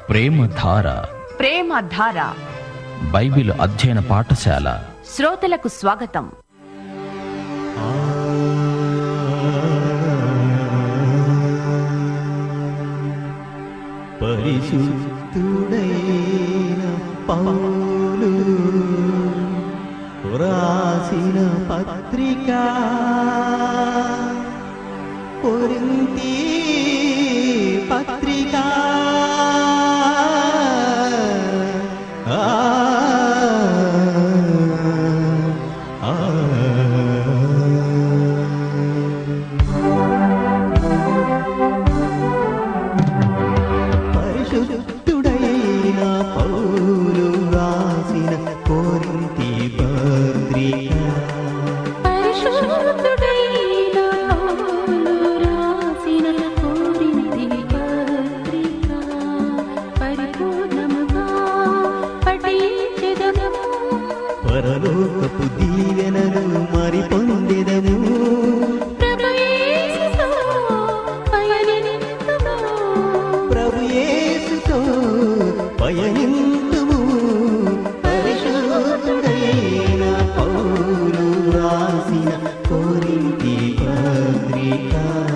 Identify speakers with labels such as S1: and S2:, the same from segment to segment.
S1: ప్రేమధార
S2: ప్రేమధార
S1: Bible అధ్యయన పాఠశాల
S2: శ్రోతలకు స్వాగతం
S3: పరిశుద్ధుడైన పౌలు వ్రాసిన పత్రిక కొరింతి పత్రిక ఆ, ఆ, పరిశుద్ధుడైన పౌలు రాసిన కోరింతి పత్రిక
S4: పరిశుద్ధుడైన పౌలు రాసిన కొరింథీ పత్రిక పరిపూర్ణముగా పఠించెదము.
S3: పరలోకపు దీవెనలు మరి పొందెదము
S4: ప్రభు యేసుతో పయనింతుము.
S3: ప్రభు యేసుతో పయనింతుము పరిశుద్ధుడైన పౌలు రాసిన కోరింతి పత్రిక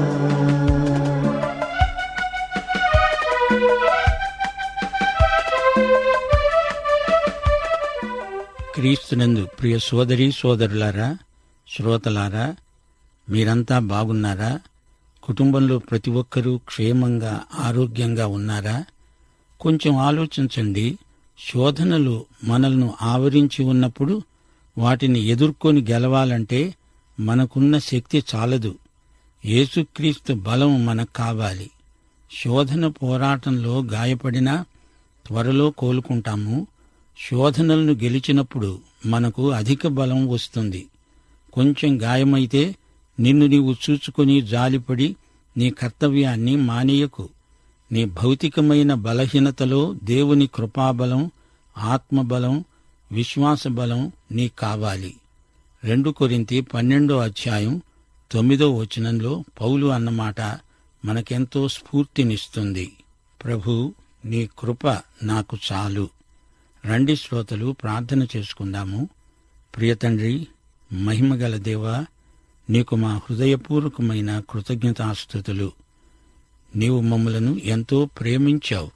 S5: క్రీస్తునందు ప్రియ సోదరి సోదరులారా శ్రోతలారా మీరంతా బాగున్నారా కుటుంబంలో ప్రతి ఒక్కరూ క్షేమంగా ఆరోగ్యంగా ఉన్నారా కొంచెం ఆలోచించండి శోధనలు మనల్ని ఆవరించి ఉన్నప్పుడు వాటిని ఎదుర్కొని గెలవాలంటే మనకున్న శక్తి చాలదు యేసుక్రీస్తు బలం మనకు కావాలి శోధన పోరాటంలో గాయపడినా త్వరలో కోలుకుంటాము శోధనలను గెలిచినప్పుడు మనకు అధిక బలం వస్తుంది కొంచెం గాయమైతే నిన్ను నీవు చూచుకొని జాలిపడి నీ కర్తవ్యాన్ని మానేయకు నీ భౌతికమైన బలహీనతలో దేవుని కృపాబలం ఆత్మబలం విశ్వాస బలం నీ కావాలి రెండు కొరింతి పన్నెండో అధ్యాయం తొమ్మిదో వచనంలో పౌలు అన్నమాట మనకెంతో స్ఫూర్తినిస్తుంది ప్రభు నీ కృప నాకు చాలు రండి శ్రోతలు ప్రార్థన చేసుకుందాము ప్రియతండ్రి మహిమగల దేవా నీకు మా హృదయపూర్వకమైన కృతజ్ఞతాస్థుతులు నీవు మమ్మలను ఎంతో ప్రేమించావు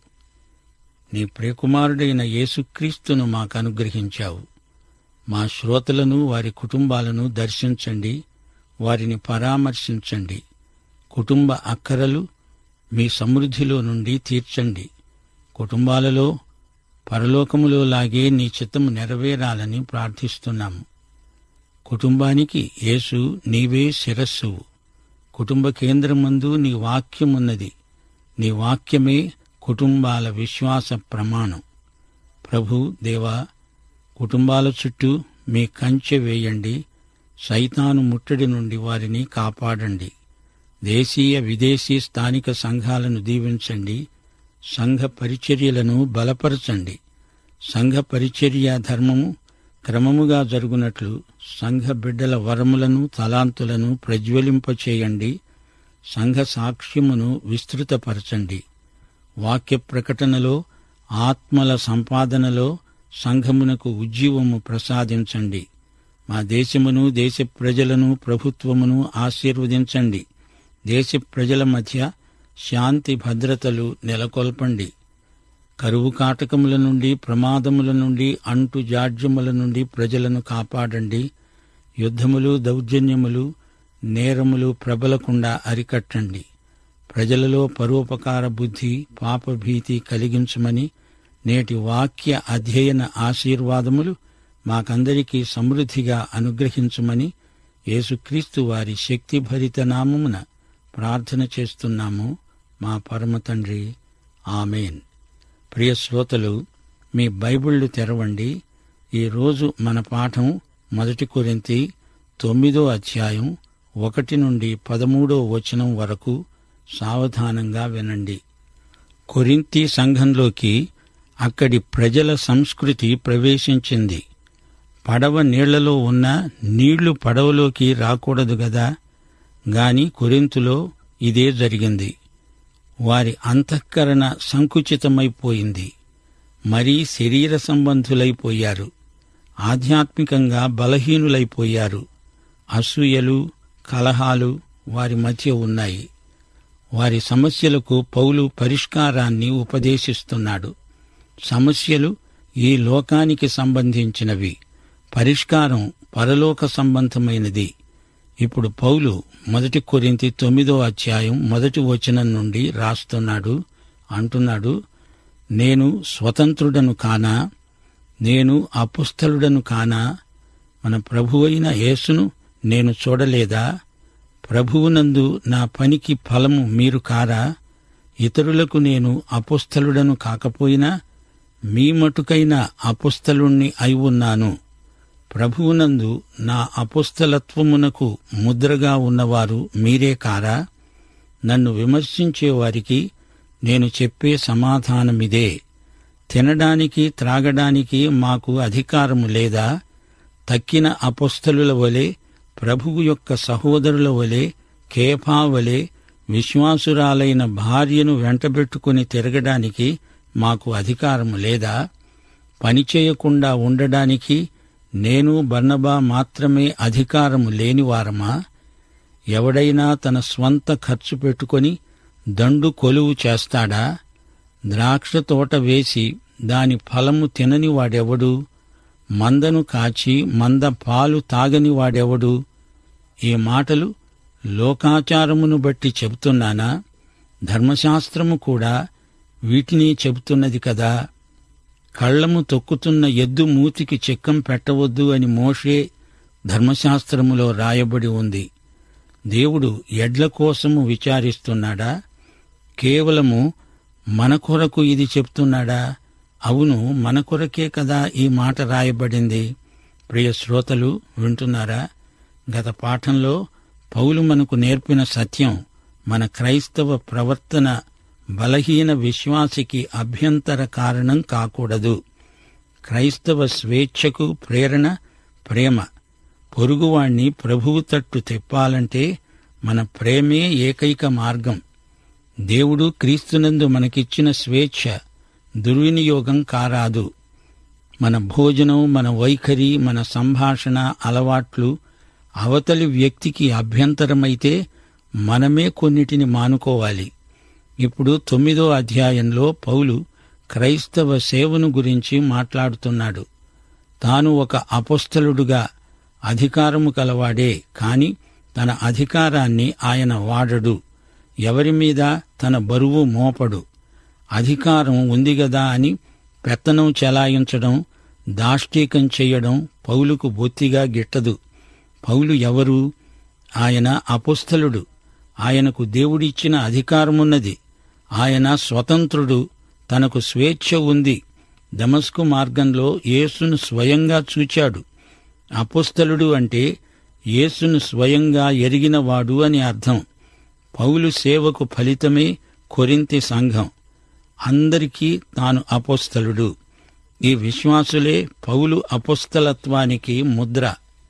S5: నీ ప్రియకుమారుడైన యేసుక్రీస్తును మాకు అనుగ్రహించావు మా శ్రోతలను వారి కుటుంబాలను దర్శించండి వారిని పరామర్శించండి కుటుంబ అక్కరలు మీ సమృద్ధిలో నుండి తీర్చండి కుటుంబాలలో పరలోకములో లాగే నీ చిత్తము నెరవేరాలని ప్రార్థిస్తున్నాము కుటుంబానికి యేసు నీవే శిరస్సువు కుటుంబ కేంద్రమందు నీ వాక్యమున్నది నీ వాక్యమే కుటుంబాల విశ్వాస ప్రమాణం ప్రభు దేవా కుటుంబాల చుట్టూ మీ కంచె వేయండి సైతాను ముట్టడి నుండి వారిని కాపాడండి దేశీయ విదేశీ స్థానిక సంఘాలను దీవించండి సంఘ పరిచర్యలను బలపరచండి సంఘ పరిచర్య ధర్మము క్రమముగా జరుగునట్లు సంఘ బిడ్డల వరములను తలాంతులను ప్రజ్వలింపచేయండి సంఘ సాక్ష్యమును విస్తృతపరచండి వాక్య ప్రకటనలో ఆత్మల సంపాదనలో సంఘమునకు ఉజ్జీవము ప్రసాదించండి మా దేశమును దేశ ప్రజలను ప్రభుత్వమును ఆశీర్వదించండి దేశ ప్రజల మధ్య శాంతి భద్రతలు నెలకొల్పండి కరువు కాటకముల నుండి ప్రమాదముల నుండి అంటు జాడ్యముల నుండి ప్రజలను కాపాడండి యుద్ధములు దౌర్జన్యములు నేరములు ప్రబలకుండా అరికట్టండి ప్రజలలో పరోపకార బుద్ధి పాపభీతి కలిగించమని నేటి వాక్య అధ్యయన ఆశీర్వాదములు మాకందరికీ సమృద్ధిగా అనుగ్రహించమని యేసుక్రీస్తు వారి శక్తిభరిత నామమున ప్రార్థన చేస్తున్నాము మా పరమ తండ్రి ఆమెన్ ప్రియ శ్రోతలు మీ బైబిళ్లు తెరవండి ఈరోజు మన పాఠం మొదటి కొరింతి తొమ్మిదో అధ్యాయం ఒకటి నుండి పదమూడో వచనం వరకు సావధానంగా వినండి కొరింతి సంఘంలోకి అక్కడి ప్రజల సంస్కృతి ప్రవేశించింది పడవ నీళ్లలో ఉన్న నీళ్లు పడవలోకి రాకూడదు గదా గాని కొరింతులో ఇదే జరిగింది వారి అంతఃకరణ సంకుచితమైపోయింది మరీ శరీర సంబంధులైపోయారు ఆధ్యాత్మికంగా బలహీనులైపోయారు అసూయలు కలహాలు వారి మధ్య ఉన్నాయి వారి సమస్యలకు పౌలు పరిష్కారాన్ని ఉపదేశిస్తున్నాడు సమస్యలు ఈ లోకానికి సంబంధించినవి పరిష్కారం పరలోక సంబంధమైనది ఇప్పుడు పౌలు మొదటి కొరింతి తొమ్మిదో అధ్యాయం మొదటి వచనం నుండి రాస్తున్నాడు అంటున్నాడు నేను స్వతంత్రుడను కానా నేను అపుస్థలుడను కానా మన ప్రభువైన యేసును నేను చూడలేదా ప్రభువునందు నా పనికి ఫలము మీరు కారా ఇతరులకు నేను అపుస్థలుడను కాకపోయినా మీ మటుకైన అపుస్థలుణ్ణి అయి ఉన్నాను ప్రభువునందు నా అపుస్తలత్వమునకు ముద్రగా ఉన్నవారు మీరే కారా నన్ను విమర్శించే వారికి నేను చెప్పే సమాధానమిదే తినడానికి త్రాగడానికి మాకు అధికారము లేదా తక్కిన అపుస్తలుల వలె ప్రభువు యొక్క సహోదరుల వలె కేఫా వలె విశ్వాసురాలైన భార్యను వెంటబెట్టుకుని తిరగడానికి మాకు అధికారము లేదా పనిచేయకుండా ఉండడానికి నేను బర్నబా మాత్రమే అధికారము లేనివారమా ఎవడైనా తన స్వంత ఖర్చు పెట్టుకొని దండు కొలువు చేస్తాడా ద్రాక్ష తోట వేసి దాని ఫలము తినని వాడెవడు మందను కాచి మంద పాలు తాగని వాడెవడు ఈ మాటలు లోకాచారమును బట్టి చెబుతున్నానా ధర్మశాస్త్రము కూడా వీటిని చెబుతున్నది కదా కళ్ళము తొక్కుతున్న ఎద్దు మూతికి చెక్కం పెట్టవద్దు అని మోషే ధర్మశాస్త్రములో రాయబడి ఉంది దేవుడు ఎడ్ల కోసము విచారిస్తున్నాడా కేవలము మన కొరకు ఇది చెప్తున్నాడా అవును మన కొరకే కదా ఈ మాట రాయబడింది ప్రియ శ్రోతలు వింటున్నారా గత పాఠంలో పౌలు మనకు నేర్పిన సత్యం మన క్రైస్తవ ప్రవర్తన బలహీన విశ్వాసికి అభ్యంతర కారణం కాకూడదు క్రైస్తవ స్వేచ్ఛకు ప్రేరణ ప్రేమ పొరుగువాణ్ణి ప్రభువు తట్టు తెప్పాలంటే మన ప్రేమే ఏకైక మార్గం దేవుడు క్రీస్తునందు మనకిచ్చిన స్వేచ్ఛ దుర్వినియోగం కారాదు మన భోజనం మన వైఖరి మన సంభాషణ అలవాట్లు అవతలి వ్యక్తికి అభ్యంతరమైతే మనమే కొన్నిటిని మానుకోవాలి ఇప్పుడు తొమ్మిదో అధ్యాయంలో పౌలు క్రైస్తవ సేవను గురించి మాట్లాడుతున్నాడు తాను ఒక అపస్థలుడుగా అధికారము కలవాడే కాని తన అధికారాన్ని ఆయన వాడడు ఎవరి మీద తన బరువు మోపడు అధికారం ఉంది గదా అని పెత్తనం చెలాయించడం దాష్టీకం చెయ్యడం పౌలుకు బొత్తిగా గిట్టదు పౌలు ఎవరు ఆయన అపుస్థలుడు ఆయనకు దేవుడిచ్చిన అధికారమున్నది ఆయన స్వతంత్రుడు తనకు స్వేచ్ఛ ఉంది దమస్కు మార్గంలో యేసును స్వయంగా చూచాడు అపుస్తలుడు అంటే యేసును స్వయంగా ఎరిగినవాడు అని అర్థం పౌలు సేవకు ఫలితమే కొరింతి సంఘం అందరికీ తాను అపోస్తలుడు ఈ విశ్వాసులే పౌలు అపుస్తలత్వానికి ముద్ర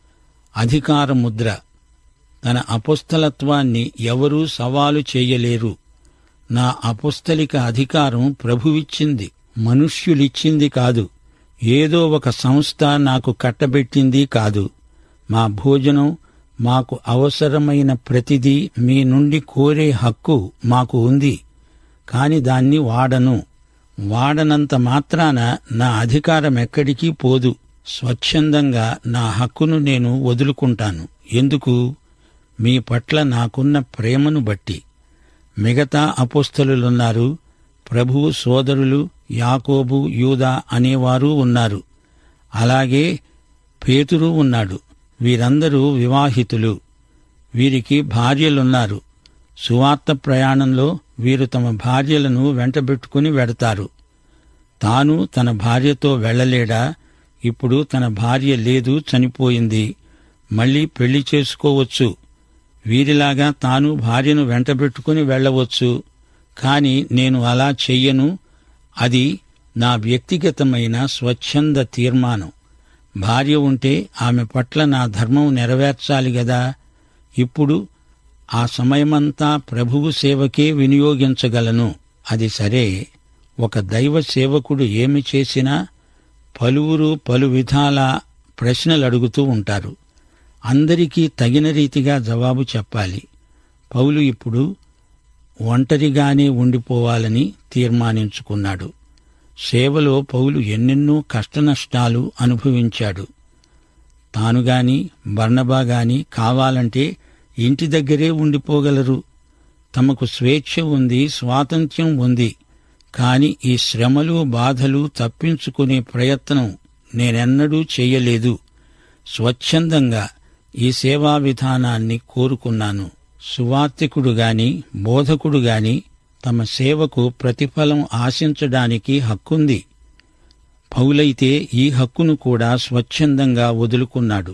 S5: అధికార ముద్ర తన అపుస్తలత్వాన్ని ఎవరూ సవాలు చేయలేరు నా అపుస్తలిక అధికారం ప్రభువిచ్చింది మనుష్యులిచ్చింది కాదు ఏదో ఒక సంస్థ నాకు కట్టబెట్టింది కాదు మా భోజనం మాకు అవసరమైన ప్రతిదీ మీ నుండి కోరే హక్కు మాకు ఉంది కాని దాన్ని వాడను వాడనంత మాత్రాన నా అధికారం ఎక్కడికి పోదు స్వచ్ఛందంగా నా హక్కును నేను వదులుకుంటాను ఎందుకు మీ పట్ల నాకున్న ప్రేమను బట్టి మిగతా అపోస్తలులున్నారు ప్రభువు సోదరులు యాకోబు యూదా అనేవారు ఉన్నారు అలాగే పేతురు ఉన్నాడు వీరందరూ వివాహితులు వీరికి భార్యలున్నారు సువార్త ప్రయాణంలో వీరు తమ భార్యలను వెంటబెట్టుకుని వెడతారు తాను తన భార్యతో వెళ్ళలేడా ఇప్పుడు తన భార్య లేదు చనిపోయింది మళ్ళీ పెళ్లి చేసుకోవచ్చు వీరిలాగా తాను భార్యను వెంటబెట్టుకుని వెళ్ళవచ్చు కాని నేను అలా చెయ్యను అది నా వ్యక్తిగతమైన స్వచ్ఛంద తీర్మానం భార్య ఉంటే ఆమె పట్ల నా ధర్మం నెరవేర్చాలి గదా ఇప్పుడు ఆ సమయమంతా ప్రభువు సేవకే వినియోగించగలను అది సరే ఒక దైవ సేవకుడు ఏమి చేసినా పలువురు పలు విధాల ప్రశ్నలు అడుగుతూ ఉంటారు అందరికీ తగిన రీతిగా జవాబు చెప్పాలి పౌలు ఇప్పుడు ఒంటరిగానే ఉండిపోవాలని తీర్మానించుకున్నాడు సేవలో పౌలు ఎన్నెన్నో కష్టనష్టాలు అనుభవించాడు తానుగాని బర్నబా గాని కావాలంటే ఇంటి దగ్గరే ఉండిపోగలరు తమకు స్వేచ్ఛ ఉంది స్వాతంత్ర్యం ఉంది కాని ఈ శ్రమలు బాధలు తప్పించుకునే ప్రయత్నం నేనెన్నడూ చెయ్యలేదు స్వచ్ఛందంగా ఈ సేవా విధానాన్ని కోరుకున్నాను సువార్తికుడు గాని బోధకుడు గాని తమ సేవకు ప్రతిఫలం ఆశించడానికి హక్కుంది పౌలైతే ఈ హక్కును కూడా స్వచ్ఛందంగా వదులుకున్నాడు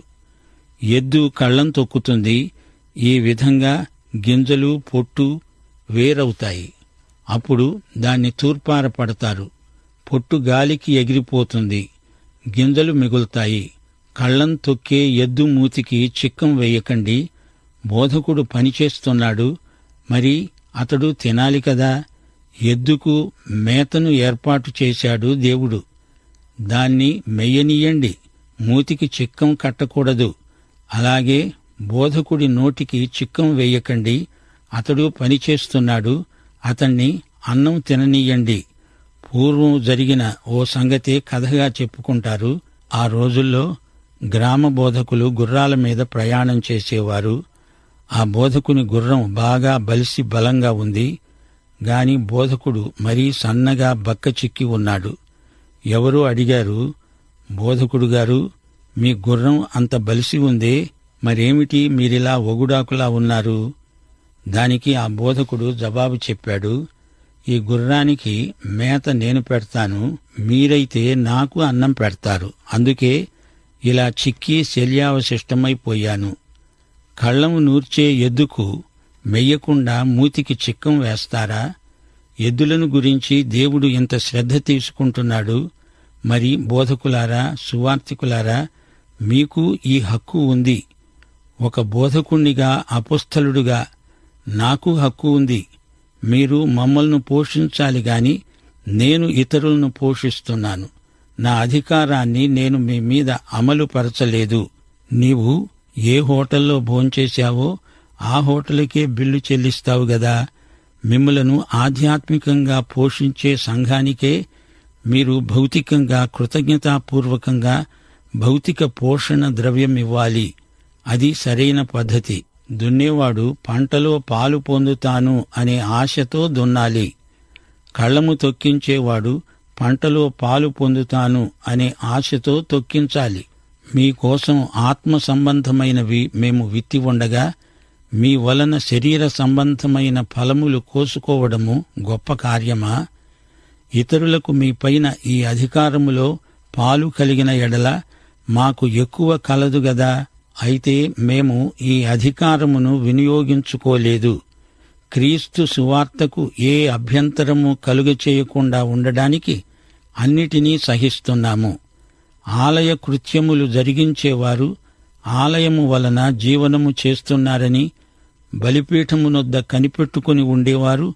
S5: ఎద్దు కళ్ళం తొక్కుతుంది ఈ విధంగా గింజలు పొట్టు వేరవుతాయి అప్పుడు దాన్ని తూర్పార పడతారు పొట్టు గాలికి ఎగిరిపోతుంది గింజలు మిగులుతాయి కళ్ళం తొక్కే ఎద్దు మూతికి చిక్కం వేయకండి బోధకుడు పనిచేస్తున్నాడు మరి అతడు తినాలి కదా ఎద్దుకు మేతను ఏర్పాటు చేశాడు దేవుడు దాన్ని మెయ్యనీయండి మూతికి చిక్కం కట్టకూడదు అలాగే బోధకుడి నోటికి చిక్కం వేయకండి అతడు పనిచేస్తున్నాడు అతన్ని అన్నం తిననీయండి పూర్వం జరిగిన ఓ సంగతే కథగా చెప్పుకుంటారు ఆ రోజుల్లో గ్రామ బోధకులు గుర్రాల మీద ప్రయాణం చేసేవారు ఆ బోధకుని గుర్రం బాగా బలిసి బలంగా ఉంది గాని బోధకుడు మరీ సన్నగా బక్క చిక్కి ఉన్నాడు ఎవరో అడిగారు బోధకుడు గారు మీ గుర్రం అంత బలిసి ఉందే మరేమిటి మీరిలా ఒగుడాకులా ఉన్నారు దానికి ఆ బోధకుడు జవాబు చెప్పాడు ఈ గుర్రానికి మేత నేను పెడతాను మీరైతే నాకు అన్నం పెడతారు అందుకే ఇలా చిక్కి శల్యావశిష్టమైపోయాను కళ్ళము నూర్చే ఎద్దుకు మెయ్యకుండా మూతికి చిక్కం వేస్తారా ఎద్దులను గురించి దేవుడు ఇంత శ్రద్ధ తీసుకుంటున్నాడు మరి బోధకులారా సువార్తికులారా మీకు ఈ హక్కు ఉంది ఒక బోధకుణ్ణిగా అపుస్థలుడుగా నాకు హక్కు ఉంది మీరు మమ్మల్ని పోషించాలి గాని నేను ఇతరులను పోషిస్తున్నాను నా అధికారాన్ని నేను మీ మీద అమలు పరచలేదు నీవు ఏ హోటల్లో భోంచేశావో ఆ హోటల్కే బిల్లు చెల్లిస్తావు గదా మిమ్మలను ఆధ్యాత్మికంగా పోషించే సంఘానికే మీరు భౌతికంగా కృతజ్ఞతాపూర్వకంగా భౌతిక పోషణ ద్రవ్యం ఇవ్వాలి అది సరైన పద్ధతి దున్నేవాడు పంటలో పాలు పొందుతాను అనే ఆశతో దున్నాలి కళ్ళము తొక్కించేవాడు పంటలో పాలు పొందుతాను అనే ఆశతో తొక్కించాలి మీకోసం ఆత్మ సంబంధమైనవి మేము విత్తి ఉండగా మీ వలన శరీర సంబంధమైన ఫలములు కోసుకోవడము గొప్ప కార్యమా ఇతరులకు మీ పైన ఈ అధికారములో పాలు కలిగిన ఎడల మాకు ఎక్కువ కలదు గదా అయితే మేము ఈ అధికారమును వినియోగించుకోలేదు క్రీస్తు సువార్తకు ఏ అభ్యంతరము కలుగచేయకుండా ఉండడానికి అన్నిటినీ సహిస్తున్నాము ఆలయ కృత్యములు జరిగించేవారు ఆలయము వలన జీవనము చేస్తున్నారని బలిపీఠమునొద్ద కనిపెట్టుకుని ఉండేవారు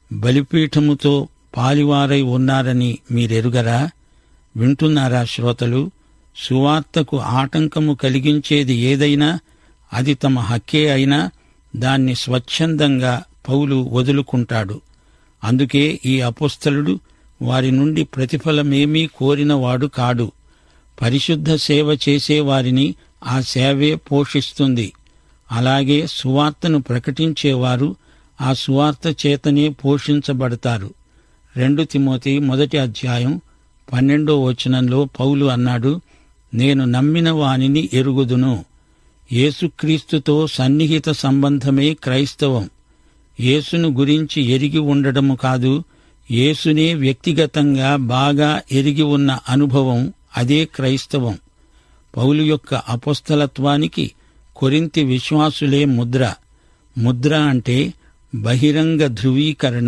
S5: బలిపీఠముతో పాలివారై ఉన్నారని మీరెరుగరా వింటున్నారా శ్రోతలు సువార్తకు ఆటంకము కలిగించేది ఏదైనా అది తమ హక్కే అయినా దాన్ని స్వచ్ఛందంగా పౌలు వదులుకుంటాడు అందుకే ఈ అపుస్తలుడు వారి నుండి ప్రతిఫలమేమీ కోరినవాడు కాడు పరిశుద్ధ సేవ చేసేవారిని ఆ సేవే పోషిస్తుంది అలాగే సువార్తను ప్రకటించేవారు ఆ సువార్త చేతనే పోషించబడతారు రెండు తిమోతి మొదటి అధ్యాయం పన్నెండో వచనంలో పౌలు అన్నాడు నేను నమ్మిన వానిని ఎరుగుదును యేసుక్రీస్తుతో సన్నిహిత సంబంధమే క్రైస్తవం యేసును గురించి ఎరిగి ఉండడము కాదు యేసునే వ్యక్తిగతంగా బాగా ఎరిగి ఉన్న అనుభవం అదే క్రైస్తవం పౌలు యొక్క అపస్థలత్వానికి కొరింతి విశ్వాసులే ముద్ర ముద్ర అంటే బహిరంగ ధృవీకరణ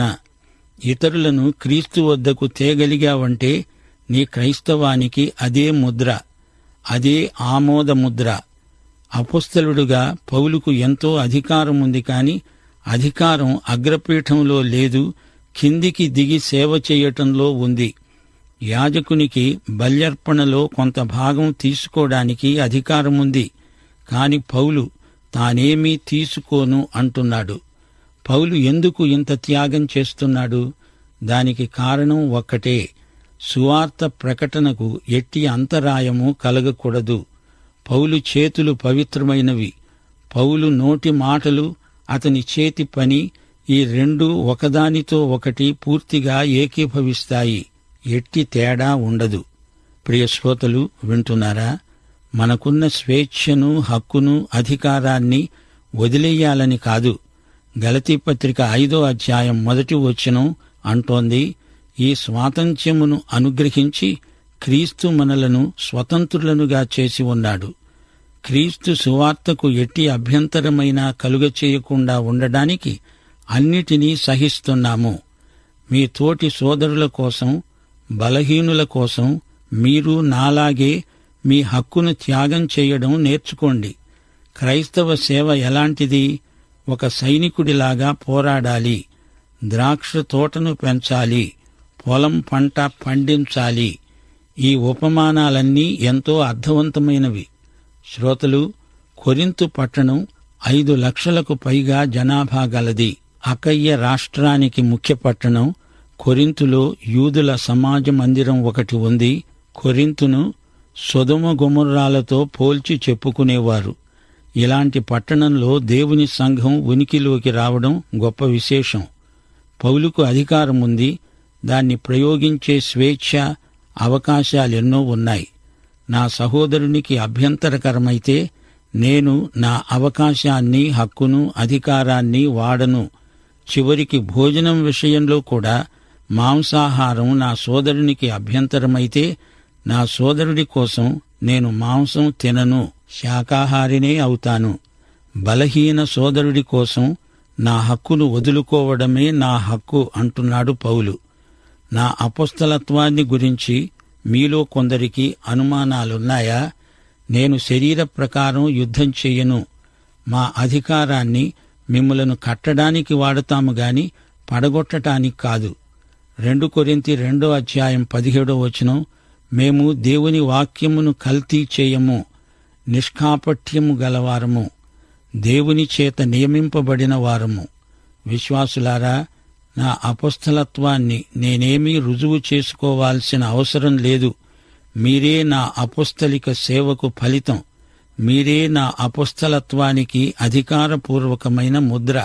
S5: ఇతరులను క్రీస్తు వద్దకు తేగలిగావంటే నీ క్రైస్తవానికి అదే ముద్ర అదే ఆమోద ముద్ర అపుస్తలుడుగా పౌలుకు ఎంతో అధికారం ఉంది కాని అధికారం అగ్రపీఠంలో లేదు కిందికి దిగి సేవ చేయటంలో ఉంది యాజకునికి బల్యర్పణలో కొంత భాగం తీసుకోవడానికి అధికారముంది కాని పౌలు తానేమీ తీసుకోను అంటున్నాడు పౌలు ఎందుకు ఇంత త్యాగం చేస్తున్నాడు దానికి కారణం ఒక్కటే సువార్త ప్రకటనకు ఎట్టి అంతరాయము కలగకూడదు పౌలు చేతులు పవిత్రమైనవి పౌలు నోటి మాటలు అతని చేతి పని ఈ రెండు ఒకదానితో ఒకటి పూర్తిగా ఏకీభవిస్తాయి ఎట్టి తేడా ఉండదు ప్రియ శ్రోతలు వింటున్నారా మనకున్న స్వేచ్ఛను హక్కును అధికారాన్ని వదిలేయాలని కాదు గలతీ పత్రిక ఐదో అధ్యాయం మొదటి వచనం అంటోంది ఈ స్వాతంత్ర్యమును అనుగ్రహించి క్రీస్తు మనలను స్వతంత్రులనుగా చేసి ఉన్నాడు క్రీస్తు సువార్తకు ఎట్టి అభ్యంతరమైనా కలుగ చేయకుండా ఉండడానికి అన్నిటినీ సహిస్తున్నాము మీ తోటి సోదరుల కోసం బలహీనుల కోసం మీరు నాలాగే మీ హక్కును త్యాగం చేయడం నేర్చుకోండి క్రైస్తవ సేవ ఎలాంటిది ఒక సైనికుడిలాగా పోరాడాలి ద్రాక్ష తోటను పెంచాలి పొలం పంట పండించాలి ఈ ఉపమానాలన్నీ ఎంతో అర్థవంతమైనవి శ్రోతలు కొరింతు పట్టణం ఐదు లక్షలకు పైగా జనాభా గలది అకయ్య రాష్ట్రానికి ముఖ్య పట్టణం కొరింతులో యూదుల సమాజ మందిరం ఒకటి ఉంది కొరింతును సొదమ గుమర్రాలతో పోల్చి చెప్పుకునేవారు ఇలాంటి పట్టణంలో దేవుని సంఘం ఉనికిలోకి రావడం గొప్ప విశేషం పౌలుకు అధికారం ఉంది దాన్ని ప్రయోగించే స్వేచ్ఛ అవకాశాలెన్నో ఉన్నాయి నా సహోదరునికి అభ్యంతరకరమైతే నేను నా అవకాశాన్ని హక్కును అధికారాన్ని వాడను చివరికి భోజనం విషయంలో కూడా మాంసాహారం నా సోదరునికి అభ్యంతరమైతే నా సోదరుడి కోసం నేను మాంసం తినను శాకాహారినే అవుతాను బలహీన సోదరుడి కోసం నా హక్కును వదులుకోవడమే నా హక్కు అంటున్నాడు పౌలు నా అపస్థలత్వాన్ని గురించి మీలో కొందరికి అనుమానాలున్నాయా నేను శరీర ప్రకారం యుద్ధం చెయ్యను మా అధికారాన్ని మిమ్మలను కట్టడానికి వాడతాము గాని పడగొట్టటానికి కాదు రెండు కొరింతి రెండో అధ్యాయం పదిహేడో వచనం మేము దేవుని వాక్యమును కల్తీ చేయము నిష్కాపట్యము గలవారము దేవుని చేత నియమింపబడిన వారము విశ్వాసులారా నా అపస్థలత్వాన్ని నేనేమీ రుజువు చేసుకోవాల్సిన అవసరం లేదు మీరే నా అపస్థలిక సేవకు ఫలితం మీరే నా అపస్థలత్వానికి అధికారపూర్వకమైన ముద్ర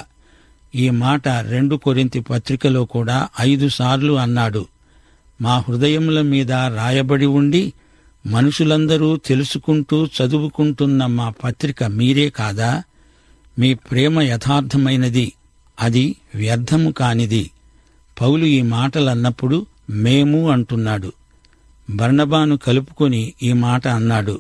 S5: ఈ మాట రెండు కొరింతి పత్రికలో కూడా ఐదు సార్లు అన్నాడు మా హృదయముల మీద రాయబడి ఉండి మనుషులందరూ తెలుసుకుంటూ చదువుకుంటున్న మా పత్రిక మీరే కాదా మీ ప్రేమ యథార్థమైనది అది వ్యర్థము కానిది పౌలు ఈ మాటలన్నప్పుడు మేము అంటున్నాడు బర్నబాను కలుపుకొని ఈ మాట అన్నాడు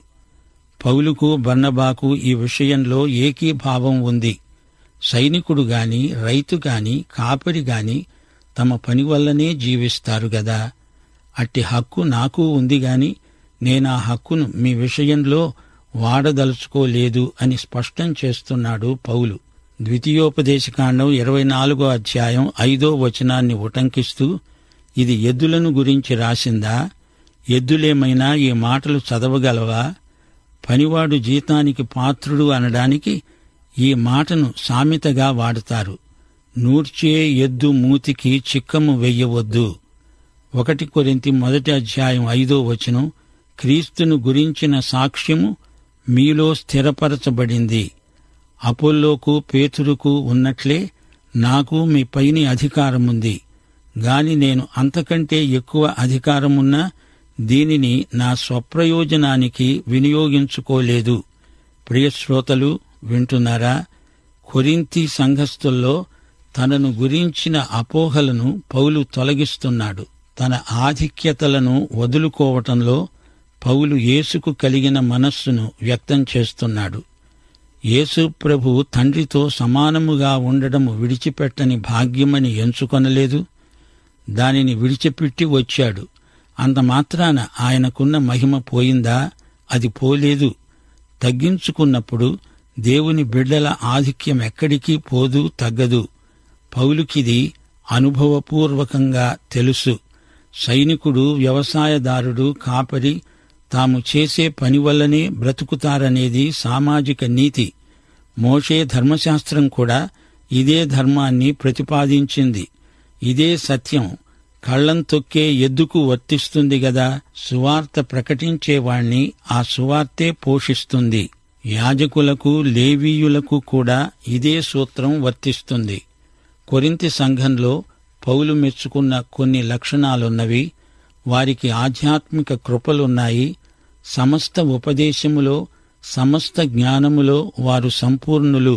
S5: పౌలుకు బర్నబాకు ఈ విషయంలో ఏకీభావం ఉంది సైనికుడు గాని రైతు గాని కాపరి గాని తమ పని వల్లనే జీవిస్తారు గదా అట్టి హక్కు నాకు ఉంది గాని నేనా హక్కును మీ విషయంలో వాడదలుచుకోలేదు అని స్పష్టం చేస్తున్నాడు పౌలు ద్వితీయోపదేశకాండం ఇరవై నాలుగో అధ్యాయం ఐదో వచనాన్ని ఉటంకిస్తూ ఇది ఎద్దులను గురించి రాసిందా ఎద్దులేమైనా ఈ మాటలు చదవగలవా పనివాడు జీతానికి పాత్రుడు అనడానికి ఈ మాటను సామెతగా వాడతారు నూర్చే ఎద్దు మూతికి చిక్కము వెయ్యవద్దు ఒకటి కొరింతి మొదటి అధ్యాయం ఐదో వచనం క్రీస్తును గురించిన సాక్ష్యము మీలో స్థిరపరచబడింది అపోల్లోకు పేతురుకు ఉన్నట్లే నాకు మీ పైని అధికారముంది గాని నేను అంతకంటే ఎక్కువ అధికారమున్నా దీనిని నా స్వప్రయోజనానికి వినియోగించుకోలేదు ప్రియశ్రోతలు వింటున్నారా కొరింతి సంఘస్థుల్లో తనను గురించిన అపోహలను పౌలు తొలగిస్తున్నాడు తన ఆధిక్యతలను వదులుకోవటంలో పౌలు యేసుకు కలిగిన మనస్సును వ్యక్తం చేస్తున్నాడు యేసు ప్రభు తండ్రితో సమానముగా ఉండడము విడిచిపెట్టని భాగ్యమని ఎంచుకొనలేదు దానిని విడిచిపెట్టి వచ్చాడు అంత మాత్రాన ఆయనకున్న మహిమ పోయిందా అది పోలేదు తగ్గించుకున్నప్పుడు దేవుని బిడ్డల ఆధిక్యం ఎక్కడికి పోదు తగ్గదు పౌలుకిది అనుభవపూర్వకంగా తెలుసు సైనికుడు వ్యవసాయదారుడు కాపరి తాము చేసే పని వల్లనే బ్రతుకుతారనేది సామాజిక నీతి మోషే ధర్మశాస్త్రం కూడా ఇదే ధర్మాన్ని ప్రతిపాదించింది ఇదే సత్యం కళ్ళం తొక్కే ఎద్దుకు వర్తిస్తుంది గదా సువార్త ప్రకటించేవాణ్ణి ఆ సువార్తే పోషిస్తుంది యాజకులకు లేవీయులకు కూడా ఇదే సూత్రం వర్తిస్తుంది కొరింతి సంఘంలో పౌలు మెచ్చుకున్న కొన్ని లక్షణాలున్నవి వారికి ఆధ్యాత్మిక కృపలున్నాయి సమస్త ఉపదేశములో సమస్త జ్ఞానములో వారు సంపూర్ణులు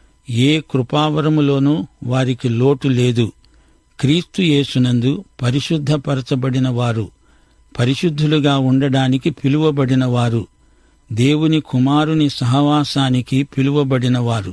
S5: ఏ కృపావరములోనూ వారికి లోటు లేదు క్రీస్తు యేసునందు పరిశుద్ధపరచబడిన వారు పరిశుద్ధులుగా ఉండడానికి పిలువబడిన వారు దేవుని కుమారుని సహవాసానికి పిలువబడిన వారు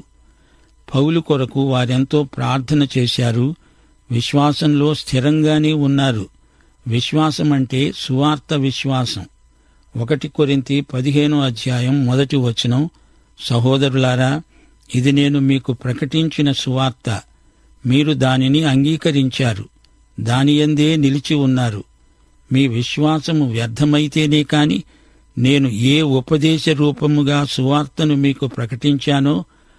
S5: పౌలు కొరకు వారెంతో ప్రార్థన చేశారు విశ్వాసంలో స్థిరంగానే ఉన్నారు విశ్వాసమంటే సువార్త విశ్వాసం ఒకటి కొరింతి పదిహేనో అధ్యాయం మొదటి వచనం సహోదరులారా ఇది నేను మీకు ప్రకటించిన సువార్త మీరు దానిని అంగీకరించారు దానియందే నిలిచి ఉన్నారు మీ విశ్వాసము వ్యర్థమైతేనే కాని నేను ఏ ఉపదేశ రూపముగా సువార్తను మీకు ప్రకటించానో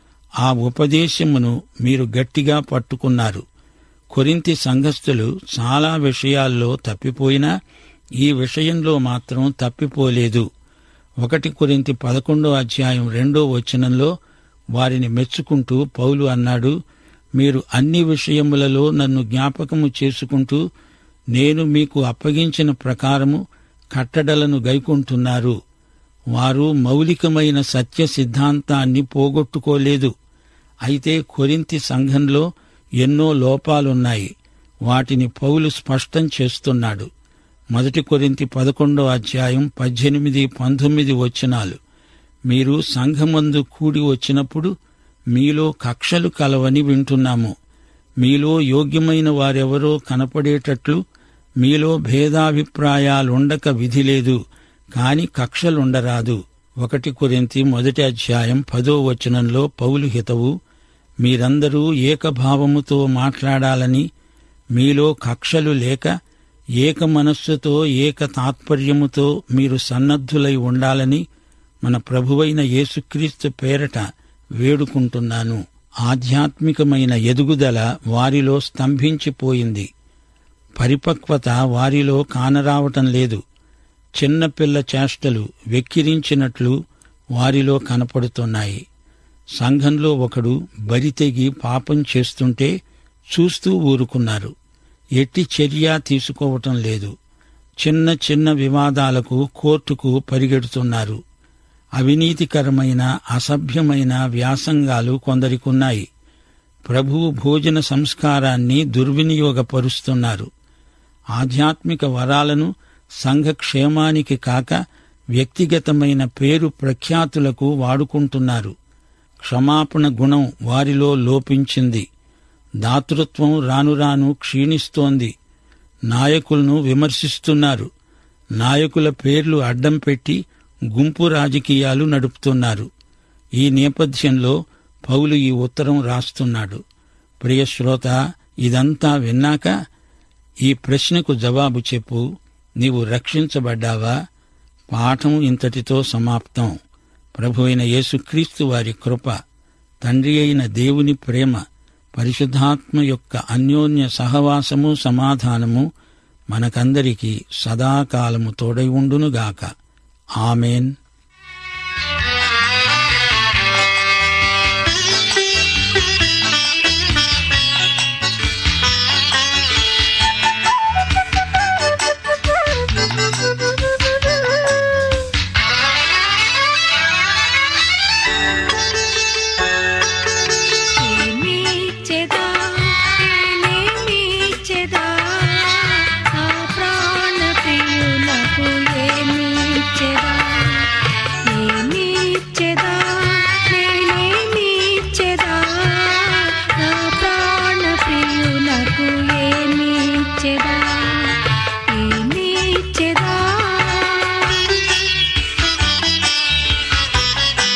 S5: ఆ ఉపదేశమును మీరు గట్టిగా పట్టుకున్నారు కొరింతి సంఘస్థులు చాలా విషయాల్లో తప్పిపోయినా ఈ విషయంలో మాత్రం తప్పిపోలేదు ఒకటి కొరింతి పదకొండో అధ్యాయం రెండో వచనంలో వారిని మెచ్చుకుంటూ పౌలు అన్నాడు మీరు అన్ని విషయములలో నన్ను జ్ఞాపకము చేసుకుంటూ నేను మీకు అప్పగించిన ప్రకారము కట్టడలను గైకుంటున్నారు వారు మౌలికమైన సత్య సిద్ధాంతాన్ని పోగొట్టుకోలేదు అయితే కొరింతి సంఘంలో ఎన్నో లోపాలున్నాయి వాటిని పౌలు స్పష్టం చేస్తున్నాడు మొదటి కొరింతి పదకొండో అధ్యాయం పద్దెనిమిది పంతొమ్మిది వచనాలు మీరు సంఘమందు కూడి వచ్చినప్పుడు మీలో కక్షలు కలవని వింటున్నాము మీలో యోగ్యమైన వారెవరో కనపడేటట్లు మీలో భేదాభిప్రాయాలుండక విధి లేదు కాని కక్షలుండరాదు ఒకటి కొరింతి మొదటి అధ్యాయం పదో వచనంలో పౌలు హితవు మీరందరూ ఏకభావముతో మాట్లాడాలని మీలో కక్షలు లేక ఏక మనస్సుతో ఏక తాత్పర్యముతో మీరు సన్నద్ధులై ఉండాలని మన ప్రభువైన యేసుక్రీస్తు పేరట వేడుకుంటున్నాను ఆధ్యాత్మికమైన ఎదుగుదల వారిలో స్తంభించిపోయింది పరిపక్వత వారిలో కానరావటం లేదు చిన్నపిల్ల చేష్టలు వెక్కిరించినట్లు వారిలో కనపడుతున్నాయి సంఘంలో ఒకడు బరితెగి పాపం చేస్తుంటే చూస్తూ ఊరుకున్నారు ఎట్టి చర్య తీసుకోవటం లేదు చిన్న చిన్న వివాదాలకు కోర్టుకు పరిగెడుతున్నారు అవినీతికరమైన అసభ్యమైన వ్యాసంగాలు కొందరికున్నాయి ప్రభువు భోజన సంస్కారాన్ని దుర్వినియోగపరుస్తున్నారు ఆధ్యాత్మిక వరాలను సంఘ క్షేమానికి కాక వ్యక్తిగతమైన పేరు ప్రఖ్యాతులకు వాడుకుంటున్నారు క్షమాపణ గుణం వారిలో లోపించింది దాతృత్వం రాను రాను క్షీణిస్తోంది నాయకులను విమర్శిస్తున్నారు నాయకుల పేర్లు అడ్డం పెట్టి గుంపు రాజకీయాలు నడుపుతున్నారు ఈ నేపథ్యంలో పౌలు ఈ ఉత్తరం రాస్తున్నాడు ప్రియశ్రోత ఇదంతా విన్నాక ఈ ప్రశ్నకు జవాబు చెప్పు నీవు రక్షించబడ్డావా పాఠం ఇంతటితో సమాప్తం ప్రభు అయిన యేసుక్రీస్తు వారి కృప తండ్రి అయిన దేవుని ప్రేమ పరిశుద్ధాత్మ యొక్క అన్యోన్య సహవాసము సమాధానము మనకందరికీ సదాకాలము తోడై ఉండునుగాక ఆమెన్
S4: ఏమిచ్చెదా నేనేమిచ్చెదా ఆ ప్రాణ ప్రియులకు ఏమిచ్చెదా ఏమిచ్చెదా నేనేమిచ్చెదా ఆ ప్రాణ ప్రియులకు ఏమిచ్చెదా ఏమిచ్చెదా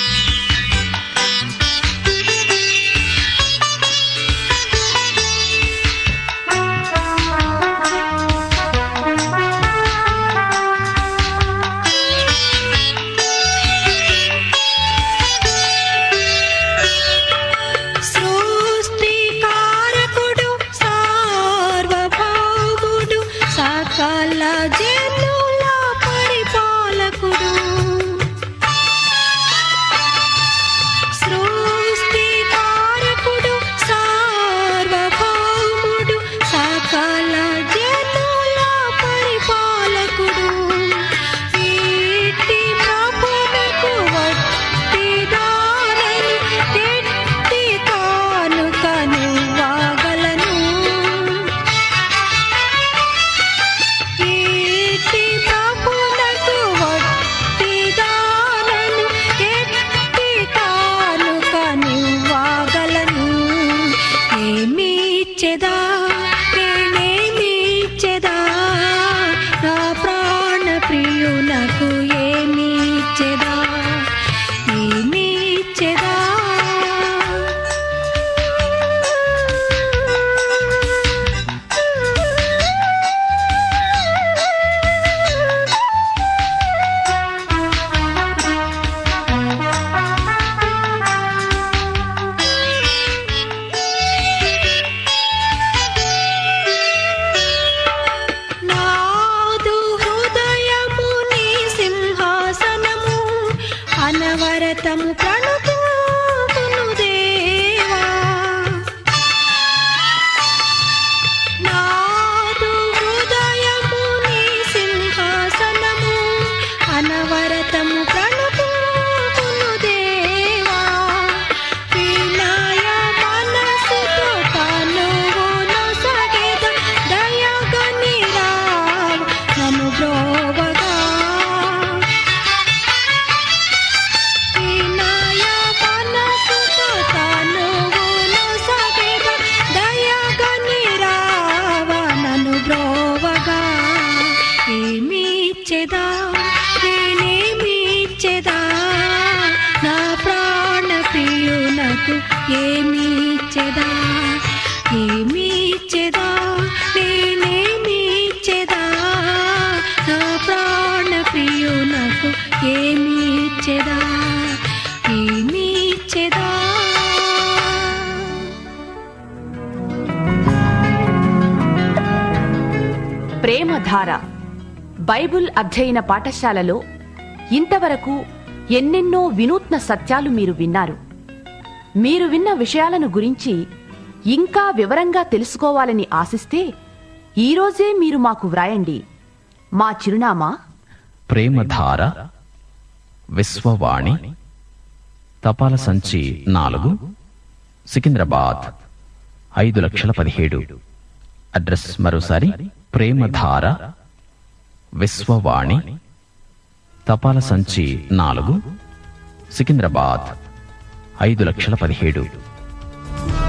S4: సకల జనుల పరిపాలకుడు సృష్టికారకుడు సార్వభౌముడు సకల జనుల పరిపాలకుడు ఈటి ప్రభునకు వట్టిదానని ఎట్టి కానుకను వాగలను ఈటి ప్రభునకు వట్టిదానను ఎట్టి కానుకను వాగలను ఏమీచెదా నేనేమీచెదా నా ప్రాణ ప్రియునకు ఏమీచెదా ఏమీచెదా నాదు హృదయము నీ సింహాసనము అనవరతము ప్రణుతును దేవా నాదు హృదయము నీ సింహాసనము అనవరతము ప్రణుతును దేవా వినయ మనసుతో తనువును సగెద దయగని రావ నన్ను బ్రోవగా వినయ మనసుతో తనువును సగెద దయగని రావ నన్ను బ్రోవగా ఏమీచెదా నేనేమీచెదా నా ప్రాణ ప్రియునకు ఏమీచెదా ఏమీచెదా నేనేమీచెదా నా ప్రాణ ప్రియునకు ఏమీచెదా ఏమీచెదా
S2: ప్రేమధార బైబుల్ అధ్యయన పాఠశాలలో ఇంతవరకు ఎన్నెన్నో వినూత్న సత్యాలు మీరు విన్నారు మీరు విన్న విషయాలను గురించి ఇంకా వివరంగా తెలుసుకోవాలని ఆశిస్తే ఈరోజే మీరు మాకు వ్రాయండి మా చిరునామా
S1: ప్రేమధార విశ్వవాణి తపాల సంచి నాలుగు సికింద్రాబాద్ ఐదు లక్షల పదిహేడు అడ్రస్ మరోసారి ప్రేమధార విశ్వవాణి తపాల సంచి నాలుగు సికింద్రాబాద్ ఐదు లక్షల పదిహేడు